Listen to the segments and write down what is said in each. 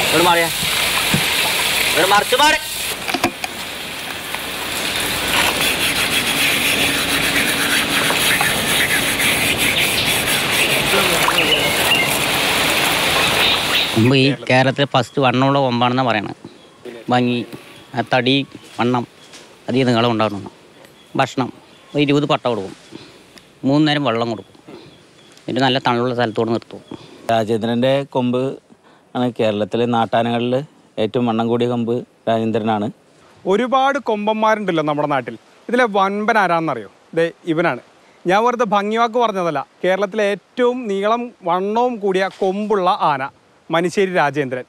ഇവിടെ മാറിയാ ഇവിടെ മറിച്ച് മാറി മുമ്പ് ഈ കേരളത്തിലെ ഫസ്റ്റ് വണ്ണമുള്ള കൊമ്പാണെന്നാണ് പറയണത് ഭംഗി ആ തടി വണ്ണം അധികം നീളം ഉണ്ടാകണം ഭക്ഷണം ഒരു ഇരുപത് പട്ട കൊടുക്കും മൂന്ന് നേരം വെള്ളം കൊടുക്കും എന്നിട്ട് നല്ല തണലുള്ള സ്ഥലത്തോട് നിർത്തും രാജേന്ദ്രൻ്റെ കൊമ്പ് ആണ് കേരളത്തിലെ നാട്ടാനകളിൽ ഏറ്റവും വണ്ണം കൂടിയ കൊമ്പ് രാജേന്ദ്രനാണ് ഒരുപാട് കൊമ്പന്മാരുണ്ടല്ലോ നമ്മുടെ നാട്ടിൽ ഇതിലെ വൻപൻ ആരാന്നറിയോ ദേ ഇവനാണ് ഞാൻ വെറുതെ ഭംഗിവാക്ക് പറഞ്ഞതല്ല കേരളത്തിലെ ഏറ്റവും നീളം വണ്ണവും കൂടിയ കൊമ്പുള്ള ആന മനുശ്ശേരി രാജേന്ദ്രൻ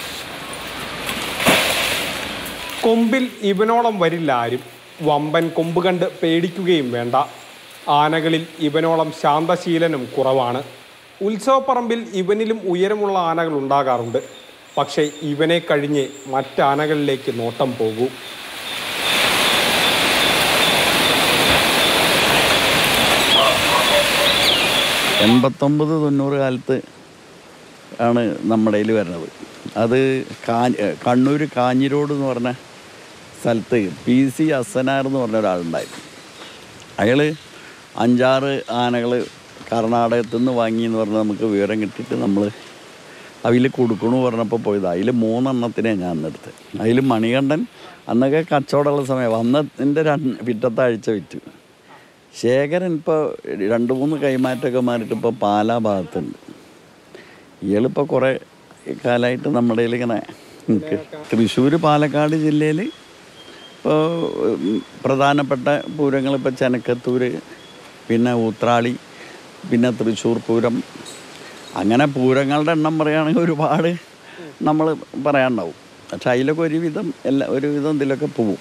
കൊമ്പിൽ ഇവനോളം വരില്ല ആരും വമ്പൻ കൊമ്പ് കണ്ട് പേടിക്കുകയും വേണ്ട ആനകളിൽ ഇവനോളം ശാന്തശീലനും കുറവാണ് ഉത്സവപ്പറമ്പിൽ ഇവനിലും ഉയരമുള്ള ആനകൾ ഉണ്ടാകാറുണ്ട് പക്ഷേ ഇവനെ കഴിഞ്ഞ് മറ്റാനകളിലേക്ക് നോട്ടം പോകൂ എൺപത്തൊമ്പത് തൊണ്ണൂറ് കാലത്ത് ആണ് നമ്മുടെ കയ്യിൽ വരുന്നത് അത് കാ കണ്ണൂർ കാഞ്ഞിരോട് എന്ന് പറഞ്ഞ സ്ഥലത്ത് പി സി അസനാർ എന്ന് പറഞ്ഞ ഒരാളുണ്ടായിരുന്നു അയാൾ അഞ്ചാറ് ആനകൾ കർണാടകത്തിൽ നിന്ന് വാങ്ങി എന്ന് പറഞ്ഞ് നമുക്ക് വിവരം കിട്ടിയിട്ട് നമ്മൾ അതിൽ കൊടുക്കണു പറഞ്ഞപ്പോൾ പോയത് അതിൽ മൂന്നെണ്ണത്തിനെ ഞാൻ അന്നെടുത്ത് അതിൽ മണികണ്ഠൻ അന്നൊക്കെ കച്ചവടമുള്ള സമയം വന്നതിൻ്റെ രണ്ട് പിറ്റത്തെ ആഴ്ച വിറ്റു ശേഖരൻ ഇപ്പോൾ രണ്ട് മൂന്ന് കൈമാറ്റമൊക്കെ മാറിയിട്ട് ഇപ്പോൾ പാലാ ഭാഗത്തുണ്ട് ഇയാളിപ്പോൾ കുറേ കാലമായിട്ട് നമ്മുടെ കയ്യിൽ ഇങ്ങനെ നിൽക്ക് തൃശ്ശൂർ പാലക്കാട് ജില്ലയിൽ ഇപ്പോൾ ഉം, പ്രധാനപ്പെട്ട പൂരങ്ങൾ ഇപ്പോൾ ചെനക്കത്തൂർ പിന്നെ ഊത്രാളി പിന്നെ തൃശ്ശൂർ പൂരം അങ്ങനെ പൂരങ്ങളുടെ എണ്ണം പറയുകയാണെങ്കിൽ ഒരുപാട് നമ്മൾ പറയാനുണ്ടാവും പക്ഷെ അതിലൊക്കെ ഒരുവിധം എല്ലാ ഒരുവിധം ഇതിലൊക്കെ പോവും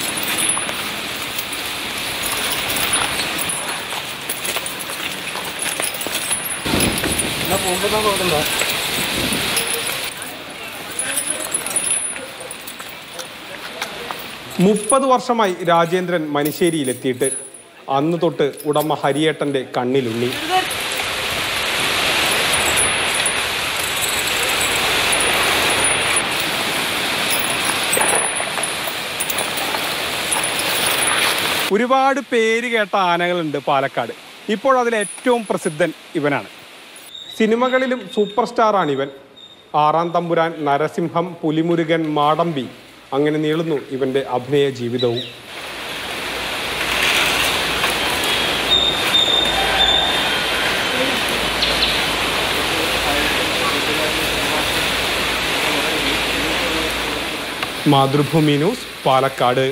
മുപ്പത് വർഷമായി രാജേന്ദ്രൻ മനുശ്ശേരിയിലെത്തിയിട്ട് അന്ന് തൊട്ട് ഉടമ ഹരിയേട്ടന്റെ കണ്ണിലുണ്ണി ഒരുപാട് പേര് കേട്ട ആനകളുണ്ട് പാലക്കാട് ഇപ്പോൾ അതിൽ ഏറ്റവും പ്രസിദ്ധൻ ഇവനാണ് സിനിമകളിലും സൂപ്പർ സ്റ്റാറാണ് ഇവൻ ആറാം തമ്പുരാൻ നരസിംഹം പുലിമുരുകൻ മാടമ്പി അങ്ങനെ നീളുന്നു ഇവന്റെ അഭിനയ ജീവിതവും മാതൃഭൂമി ന്യൂസ് പാലക്കാട്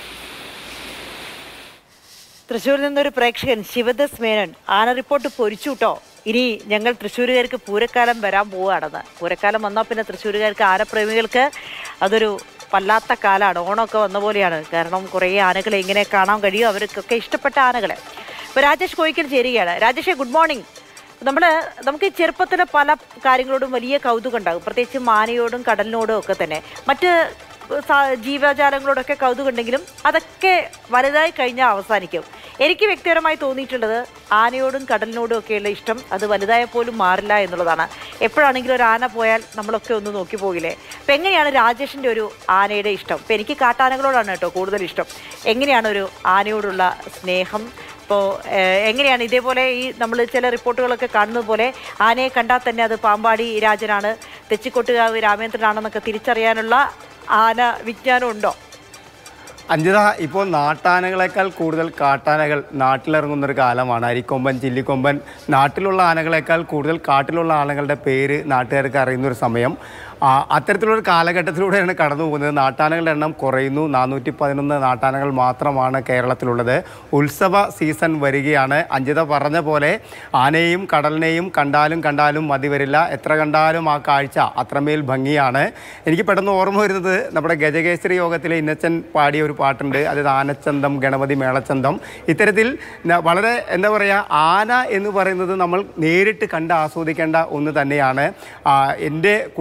തൃശ്ശൂരിൽ നിന്നൊരു പ്രേക്ഷകൻ ശിവദസ് മേനൻ ആന റിപ്പോർട്ട് പൊരിച്ചുട്ടോ ഇനി ഞങ്ങൾ തൃശ്ശൂരുകാർക്ക് പൂരക്കാലം വരാൻ പോവുകയാണെന്ന് പൂരക്കാലം വന്നാൽ പിന്നെ തൃശ്ശൂരുകാർക്ക് ആനപ്രേമികൾക്ക് അതൊരു വല്ലാത്ത കാലമാണ് ഓണമൊക്കെ വന്ന പോലെയാണ് കാരണം കുറേ ആനകളെ എങ്ങനെ കാണാൻ കഴിയും അവർക്കൊക്കെ ഇഷ്ടപ്പെട്ട ആനകളെ ഇപ്പോൾ രാജേഷ് കോയിക്കൽ ചേരുകയാണ് രാജേഷേ ഗുഡ് മോർണിംഗ് നമ്മൾ നമുക്ക് ഈ ചെറുപ്പത്തിൽ പല കാര്യങ്ങളോടും വലിയ കൗതുകം ഉണ്ടാകും പ്രത്യേകിച്ച് മാനയോടും കടലിനോടും ഒക്കെ തന്നെ മറ്റ് സാ- ജീവജാലങ്ങളോടൊക്കെ കൗതുകം ഉണ്ടെങ്കിലും അതൊക്കെ വലുതായി കഴിഞ്ഞാൽ അവസാനിക്കും എനിക്ക് വ്യക്തിപരമായി തോന്നിയിട്ടുള്ളത് ആനയോടും കടലിനോടും ഒക്കെയുള്ള ഇഷ്ടം അത് വലുതായാൽ പോലും മാറില്ല എന്നുള്ളതാണ് എപ്പോഴാണെങ്കിലും ഒരു ആന പോയാൽ നമ്മളൊക്കെ ഒന്ന് നോക്കി പോകില്ലേ അപ്പം എങ്ങനെയാണ് രാജേഷിൻ്റെ ഒരു ആനയുടെ ഇഷ്ടം ഇപ്പം എനിക്ക് കാട്ടാനകളോടാണ് കേട്ടോ കൂടുതൽ ഇഷ്ടം എങ്ങനെയാണ് ഒരു ആനയോടുള്ള സ്നേഹം ഇപ്പോൾ എങ്ങനെയാണ് ഇതേപോലെ ഈ നമ്മൾ ചില റിപ്പോർട്ടുകളൊക്കെ കാണുന്നത് പോലെ ആനയെ കണ്ടാൽ തന്നെ അത് പാമ്പാടി രാജനാണ് തെച്ചിക്കൊട്ടുകാവ് രാമേന്ദ്രനാണെന്നൊക്കെ തിരിച്ചറിയാനുള്ള ആന വിജ്ഞാനം ഉണ്ടോ അഞ്ജിത ഇപ്പോൾ നാട്ടാനകളെക്കാൾ കൂടുതൽ കാട്ടാനകൾ നാട്ടിലിറങ്ങുന്ന ഒരു കാലമാണ് അരിക്കൊമ്പൻ ചില്ലിക്കൊമ്പൻ നാട്ടിലുള്ള ആനകളെക്കാൾ കൂടുതൽ കാട്ടിലുള്ള ആനകളുടെ പേര് നാട്ടുകാർക്ക് അറിയുന്ന ഒരു സമയം ആ, അത്തരത്തിലുള്ള കാലഘട്ടത്തിലൂടെയാണ് കടന്നു പോകുന്നത് നാട്ടാനകളുടെ എണ്ണം കുറയുന്നു നാനൂറ്റി പതിനൊന്ന് നാട്ടാനകൾ മാത്രമാണ് കേരളത്തിലുള്ളത് ഉത്സവ സീസൺ വരികയാണ് അഞ്ജിത പറഞ്ഞ പോലെ ആനയെയും കടലിനെയും കണ്ടാലും കണ്ടാലും മതി വരില്ല എത്ര കണ്ടാലും ആ കാഴ്ച അത്രമേൽ ഭംഗിയാണ് എനിക്ക് പെട്ടെന്ന് ഓർമ്മ വരുന്നത് നമ്മുടെ ഗജകേസരി യോഗത്തിലെ ഇന്നച്ചൻ പാടിയ ഒരു പാട്ടുണ്ട് അതായത് ആനച്ചന്തം ഗണപതി മേളച്ചന്തം ഇത്തരത്തിൽ ന- വളരെ എന്താ പറയുക ആന എന്ന് പറയുന്നത് നമ്മൾ നേരിട്ട് കണ്ട് ആസ്വദിക്കേണ്ട ഒന്ന് തന്നെയാണ് ആ, എൻ്റെ കുടുംബത്തിൽ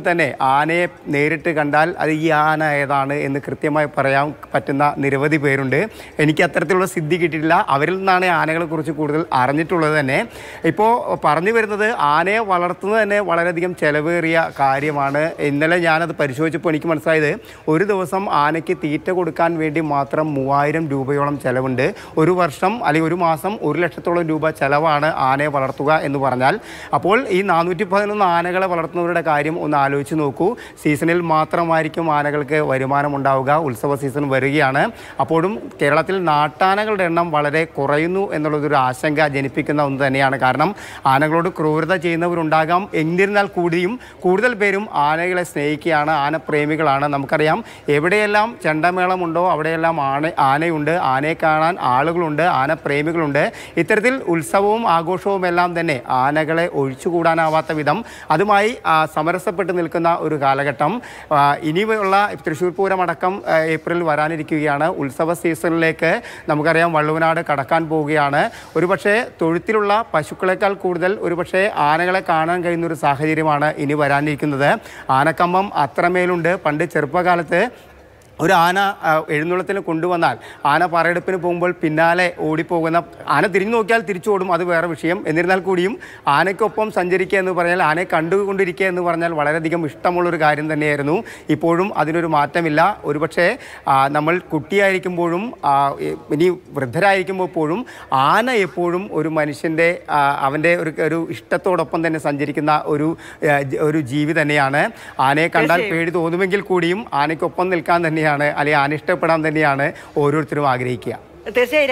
തന്നെ ആനയെ നേരിട്ട് കണ്ടാൽ അത് ഈ ആന ഏതാണ് എന്ന് കൃത്യമായി പറയാൻ പറ്റുന്ന നിരവധി പേരുണ്ട് എനിക്ക് അത്തരത്തിലുള്ള സിദ്ധി കിട്ടിയിട്ടില്ല അവരിൽ നിന്നാണ് ആനകളെ കുറിച്ച് കൂടുതൽ അറിഞ്ഞിട്ടുള്ളത് തന്നെ ഇപ്പോൾ പറഞ്ഞു വരുന്നത് ആനയെ വളർത്തുന്നത് തന്നെ വളരെയധികം ചെലവേറിയ കാര്യമാണ് ഇന്നലെ ഞാനത് പരിശോധിച്ചപ്പോൾ എനിക്ക് മനസ്സിലായത് ഒരു ദിവസം ആനയ്ക്ക് തീറ്റ കൊടുക്കാൻ വേണ്ടി മാത്രം മൂവായിരം രൂപയോളം ചെലവുണ്ട് ഒരു വർഷം അല്ലെങ്കിൽ ഒരു മാസം ഒരു ലക്ഷത്തോളം രൂപ ചെലവാണ് ആനയെ വളർത്തുക എന്ന് പറഞ്ഞാൽ അപ്പോൾ ഈ നാനൂറ്റി പതിനൊന്ന് ആനകളെ വളർത്തുന്നവരുടെ കാര്യം ഒന്ന് ആലോചിച്ച് നോക്കൂ സീസണിൽ മാത്രമായിരിക്കും ആനകൾക്ക് വരുമാനം ഉണ്ടാവുക ഉത്സവ സീസൺ വരികയാണ് അപ്പോഴും കേരളത്തിൽ നാട്ടാനകളുടെ എണ്ണം വളരെ കുറയുന്നു എന്നുള്ളതൊരു ആശങ്ക ജനിപ്പിക്കുന്ന ഒന്ന് തന്നെയാണ് കാരണം ആനകളോട് ക്രൂരത ചെയ്യുന്നവരുണ്ടാകാം എന്നിരുന്നാൽ കൂടിയും കൂടുതൽ പേരും ആനകളെ സ്നേഹിക്കുകയാണ് ആനപ്രേമികളാണ് നമുക്കറിയാം എവിടെയെല്ലാം ചെണ്ടമേളമുണ്ടോ അവിടെയെല്ലാം ആന ആനയുണ്ട് ആനയെ കാണാൻ ആളുകളുണ്ട് ആനപ്രേമികളുണ്ട് ഇത്തരത്തിൽ ഉത്സവവും ആഘോഷവും എല്ലാം തന്നെ ആനകളെ ഒഴിച്ചുകൂടാനാവാത്ത വിധം അതുമായി ആ, സമരസപ്പെട്ട് നിൽക്കുന്ന ഒരു കാലഘട്ടം ആ, ഇനിയുള്ള തൃശ്ശൂർ പൂരം അടക്കം ആ, ഏപ്രിൽ വരാനിരിക്കുകയാണ് ഉത്സവ സീസണിലേക്ക് നമുക്കറിയാം വള്ളുവനാട് കടക്കാൻ പോവുകയാണ് ഒരുപക്ഷെ തൊഴുത്തിലുള്ള പശുക്കളെക്കാൾ കൂടുതൽ ഒരുപക്ഷെ ആനകളെ കാണാൻ കഴിയുന്ന ഒരു സാഹചര്യമാണ് ഇനി വരാനിരിക്കുന്നത് ആനക്കമ്പം അത്രമേലുണ്ട് പണ്ട് ചെറുപ്പകാലത്ത് ഒരു ആന ആ, എഴുന്നള്ളത്തിന് കൊണ്ടുവന്നാൽ ആന പറയെടുപ്പിന് പോകുമ്പോൾ പിന്നാലെ ഓടിപ്പോകുന്ന ആന തിരിഞ്ഞു നോക്കിയാൽ തിരിച്ചു ഓടും അത് വേറെ വിഷയം എന്നിരുന്നാൽ കൂടിയും ആനയ്ക്കൊപ്പം സഞ്ചരിക്കുക എന്ന് പറഞ്ഞാൽ ആനയെ കണ്ടുകൊണ്ടിരിക്കുക എന്ന് പറഞ്ഞാൽ വളരെയധികം ഇഷ്ടമുള്ളൊരു കാര്യം തന്നെയായിരുന്നു ഇപ്പോഴും അതിനൊരു മാറ്റമില്ല ഒരുപക്ഷെ ആ, നമ്മൾ കുട്ടിയായിരിക്കുമ്പോഴും ആ, ഇ- ഇനി വൃദ്ധരായിരിക്കുമ്പോൾ പോലും ആന എപ്പോഴും ഒരു മനുഷ്യൻ്റെ ആ, അവൻ്റെ ഒരു ഒരു ഇഷ്ടത്തോടൊപ്പം തന്നെ സഞ്ചരിക്കുന്ന ഒരു ആ, ജ- ഒരു ജീവി തന്നെയാണ് ആനയെ കണ്ടാൽ പേടി തോന്നുമെങ്കിൽ കൂടിയും ആനയ്ക്കൊപ്പം നിൽക്കാൻ തന്നെയാണ് അല്ലെങ്കിൽ ആന ഇഷ്ടപ്പെടാൻ തന്നെയാണ് ഓരോരുത്തരും ആഗ്രഹിക്കുക തീർച്ചയായും